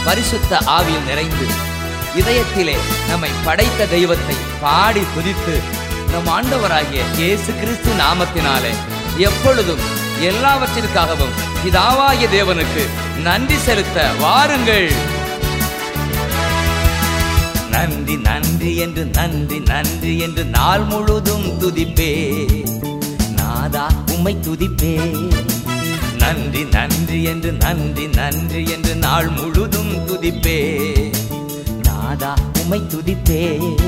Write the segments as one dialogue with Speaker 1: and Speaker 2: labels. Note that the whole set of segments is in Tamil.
Speaker 1: பரிசுத்த ஆவியில் நிறைந்து இதயத்திலே நம்மை படைத்த தெய்வத்தை பாடி துதித்து நம் ஆண்டவராகிய இயேசு கிறிஸ்து நாமத்தினாலே எப்பொழுதும் எல்லாவற்றிற்காகவும் பிதாவாகிய தேவனுக்கு நன்றி செலுத்த வாருங்கள் நன்றி நன்றி என்று நன்றி நன்றி என்று நாள் முழுதும் துதிப்பே நாதா உம்மை துதிப்பே நன்றி நன்றி என்று நன்றி நன்றி என்று நாள் முழுதும் துதிப்பே நாதா உம்மை துதிப்பே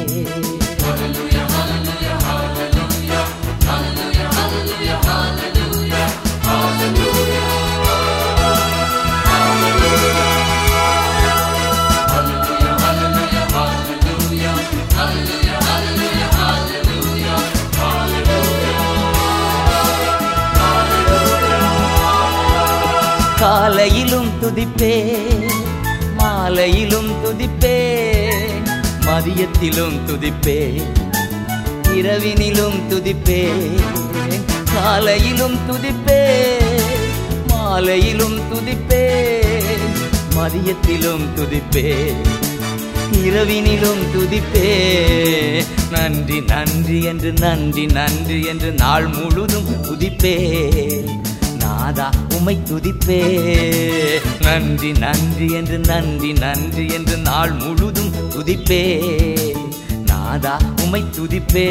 Speaker 1: காலையிலும் துதிப்பே மாலையிலும் துதிப்பே மதியத்திலும் துதிப்பே இரவினிலும் துதிப்பே காலையிலும் துதிப்பே மாலையிலும் துதிப்பே மதியத்திலும் துதிப்பே இரவினிலும் துதிப்பே நன்றி நன்றி என்று நன்றி நன்றி என்று நாள் முழுதும் துதிப்பே நாதா உமை துதிப்பே நன்றி நன்றி என்று நன்றி நன்றி என்று நாள் முழுதும் துதிப்பே நாதா உமை துதிப்பே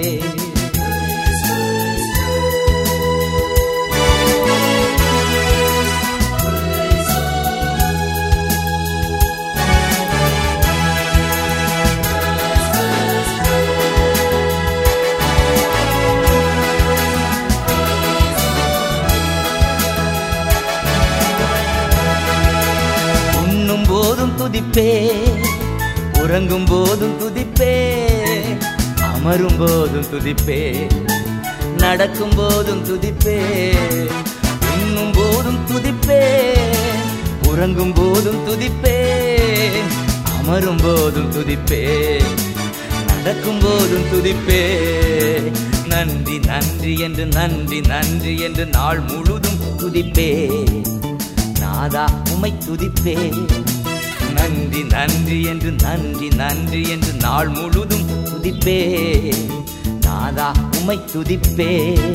Speaker 1: உண்ணும் போதும் துதிப்பே உறங்கும் போதும் துதிப்பே அமரும் போதும் துதிப்பே நடக்கும் போதும் துதிப்பே உண்ணும் போதும் துதிப்பே உறங்கும் போதும் துதிப்பே அமரும் போதும் துதிப்பே நடக்கும் போதும் துதிப்பே நன்றி நன்றி என்று நன்றி நன்றி என்று நாள் முழுதும் துதிப்பே நாதா உமை துதிப்பே நன்றி நன்றி என்று நன்றி நன்றி என்று நாள் முழுதும் துதிப்பே நாதா உமை துதிப்பே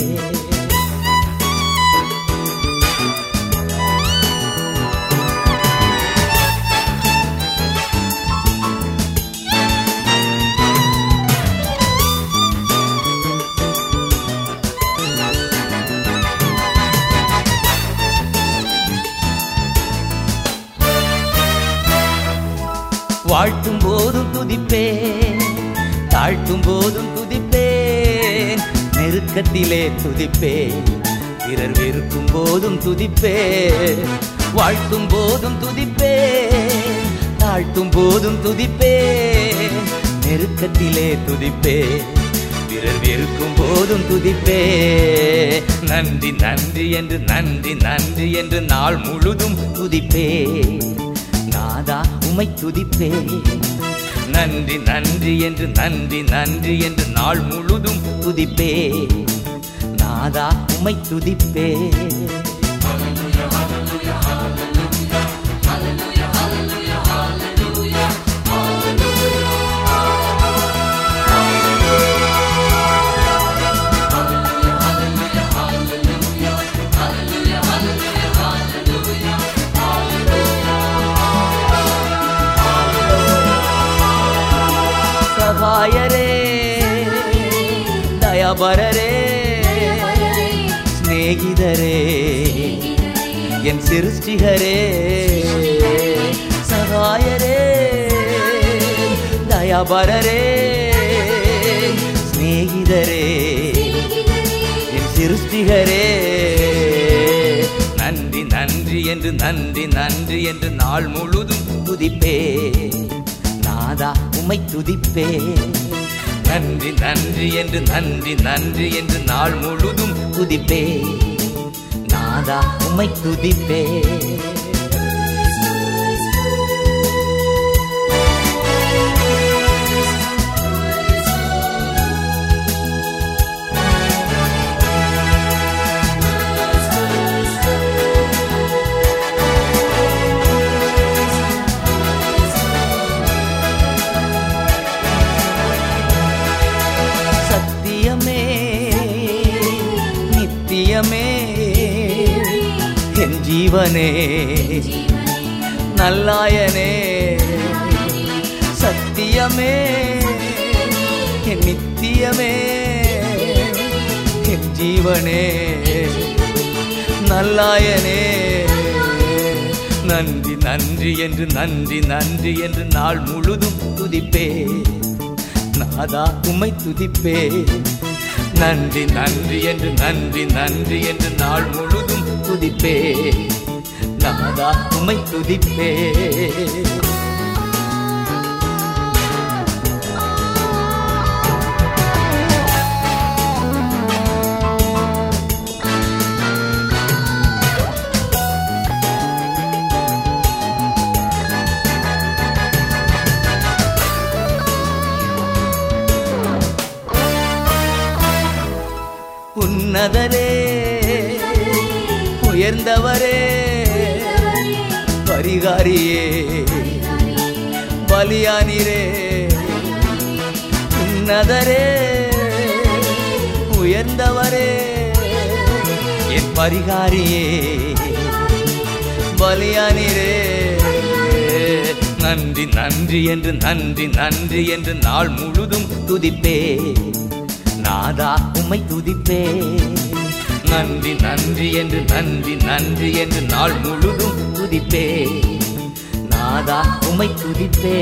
Speaker 1: வாழ்த்தும் போதும் துதிப்பே தாழ்த்தும் போதும் துதிப்பேன் நெருக்கத்திலே துதிப்பே பிறர் வெறுக்கும் போதும் துதிப்பே வாழ்த்தும் போதும் துதிப்பே தாழ்த்தும் போதும் துதிப்பே நெருக்கத்திலே துதிப்பே பிறர் வெறுக்கும் போதும் துதிப்பே நன்றி நன்றி என்று நன்றி நன்றி என்று நாள் முழுதும் துதிப்பே நாதா உமை துதிப்பே நன்றி நன்றி என்று நன்றி நன்றி என்று நாள் முழுதும் துதிப்பே நாதா உமை துதிப்பே சகாயரே தயாபரரே சிநேகிதரே என் சிருஷ்டிகரே சகாயரே தயாபரரே சிநேகிதரே என் சிருஷ்டிகரே நன்றி நன்றி என்று நன்றி நன்றி என்று நாள் முழுதும் துதிப்பே நாதா உமை துதிப்பே நன்றி நன்றி என்று நன்றி நன்றி என்று நாள் முழுதும் துதிப்பே நாதா உமை துதிப்பே ஜீவனே நல்லாயனே சத்தியமே என் நித்தியமே என் ஜீவனே நல்லாயனே நன்றி நன்றி என்று நன்றி நன்றி என்று நாள் முழுதும் துதிப்பே நாதா உம்மை துதிப்பே நன்றி நன்றி என்று நன்றி நன்றி என்று நாள் முழுதும் துதிப்பே நாதா உம்மை துதிப்பே உன்னதரே உயர்ந்தவரே பரிகாரியே பலியானிரே உன்னதரே உயர்ந்தவரே என் பரிகாரியே பலியானிரே நன்றி நன்றி என்று நன்றி நன்றி என்று நாள் முழுதும் துதிப்பே நாதா உம்மை துதிப்பே நன்றி நன்றி என்று நன்றி நன்றி என்று நாள் முழுதும் துதிப்பே நாதா உம்மை துதிப்பே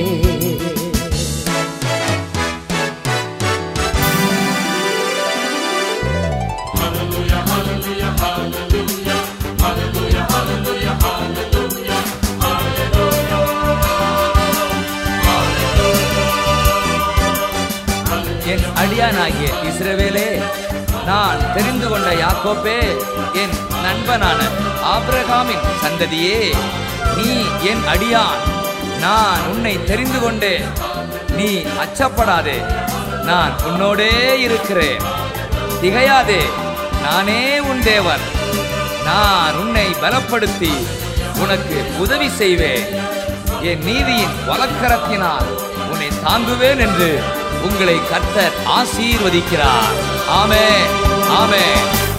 Speaker 1: என் அடியானாகிய இஸ்ரவேலே நான் தெரிந்து கொண்ட யாக்கோப்பே என் நண்பனான ஆபிரகாமின் சந்ததியே நீ என் அடியான் நான் உன்னை தெரிந்து கொண்டேன் நீ அச்சப்படாதே நான் உன்னோடே இருக்கிறேன் திகையாதே நானே உன் தேவன் நான் உன்னை பலப்படுத்தி உனக்கு உதவி செய்வேன் என் நீதியின் வலக்கரத்தினால் உன்னை தாங்குவேன் என்று உங்களை கர்த்தர் ஆசீர்வதிக்கிறார் ஆமே ஆமே